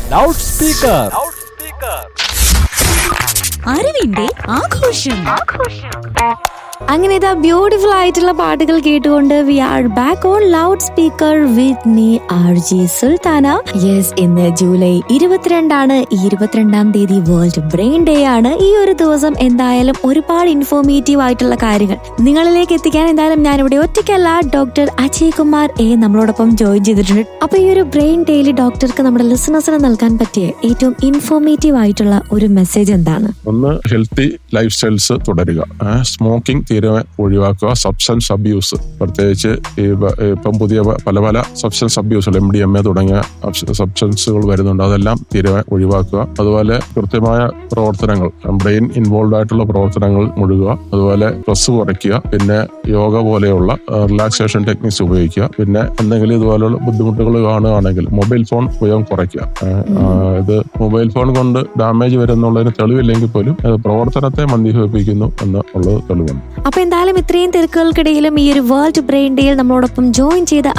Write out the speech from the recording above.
loud speaker അറിവിന്റെ ആഘോഷം അങ്ങനെ ഇതാ ബ്യൂട്ടിഫുൾ ആയിട്ടുള്ള പാട്ടുകൾ കേട്ടുകൊണ്ട് we are back on loud speaker with me R J Sultana yes ഇന്ന് ജൂലൈ ഇരുപത്തിരണ്ടാണ് ഈ ഇരുപത്തിരണ്ടാം തീയതി വേൾഡ് ബ്രെയിൻ ഡേ ആണ് ഈ ഒരു ദിവസം എന്തായാലും ഒരുപാട് ഇൻഫോർമേറ്റീവ് ആയിട്ടുള്ള കാര്യങ്ങൾ നിങ്ങളിലേക്ക് എത്തിക്കാൻ എന്തായാലും ഞാനിവിടെ ഒറ്റയ്ക്കല്ല ഡോക്ടർ അജയ് കുമാർ എ നമ്മളോടൊപ്പം ജോയിൻ ചെയ്തിട്ടുണ്ട് അപ്പൊ ഈ ഒരു ബ്രെയിൻ ഡേയിൽ ഡോക്ടർക്ക് നമ്മുടെ ലിസണേഴ്സിന് നൽകാൻ പറ്റിയ ഏറ്റവും ഇൻഫോർമേറ്റീവ് ആയിട്ടുള്ള ഒരു മെസ്സേജ് എന്താണ് ഒന്ന് ഹെൽത്തി ലൈഫ് സ്റ്റൈൽസ് തുടരുക സ്മോക്കിംഗ് തീരെ ഒഴിവാക്കുക സബ്സ്റ്റൻസ് അബ്യൂസ് പ്രത്യേകിച്ച് ഈ വ- ഇപ്പം പുതിയ പ- പല പല സബ്സ്റ്റൻസ് അബ്യൂസുകൾ എം ഡി എം എ തുടങ്ങിയ സബ്സ്റ്റൻസുകൾ വരുന്നുണ്ട് അതെല്ലാം തീരെ ഒഴിവാക്കുക അതുപോലെ കൃത്യമായ പ്രവർത്തനങ്ങൾ ബ്രെയിൻ ഇൻവോൾവ് ആയിട്ടുള്ള പ്രവർത്തനങ്ങൾ മുഴുകുക അതുപോലെ സ്ട്രെസ് കുറയ്ക്കുക പിന്നെ യോഗ പോലെയുള്ള റിലാക്സേഷൻ ടെക്നിക്സ് ഉപയോഗിക്കുക പിന്നെ എന്തെങ്കിലും ഇതുപോലുള്ള ബുദ്ധിമുട്ടുകൾ കാണുകയാണെങ്കിൽ മൊബൈൽ ഫോൺ ഉപയോഗം കുറയ്ക്കുക ഏഹ്, ആ, ഇത് മൊബൈൽ ഫോൺ കൊണ്ട് ഡാമേജ് വരുന്നുള്ളതിന് തെളിവില്ലെങ്കിൽ പോലും അത് പ്രവർത്തനത്തെ മന്ദീഭവിപ്പിക്കുന്നു എന്ന് ഉള്ളത് തെളിവാണ് അപ്പൊ എന്തായാലും ഇത്രയും തിരക്കുകൾക്കിടയിലും ഈ ഒരു വേൾഡ് ബ്രെയിൻ ഡേയിൽ നമ്മളോടൊപ്പം ജോയിൻ ചെയ്ത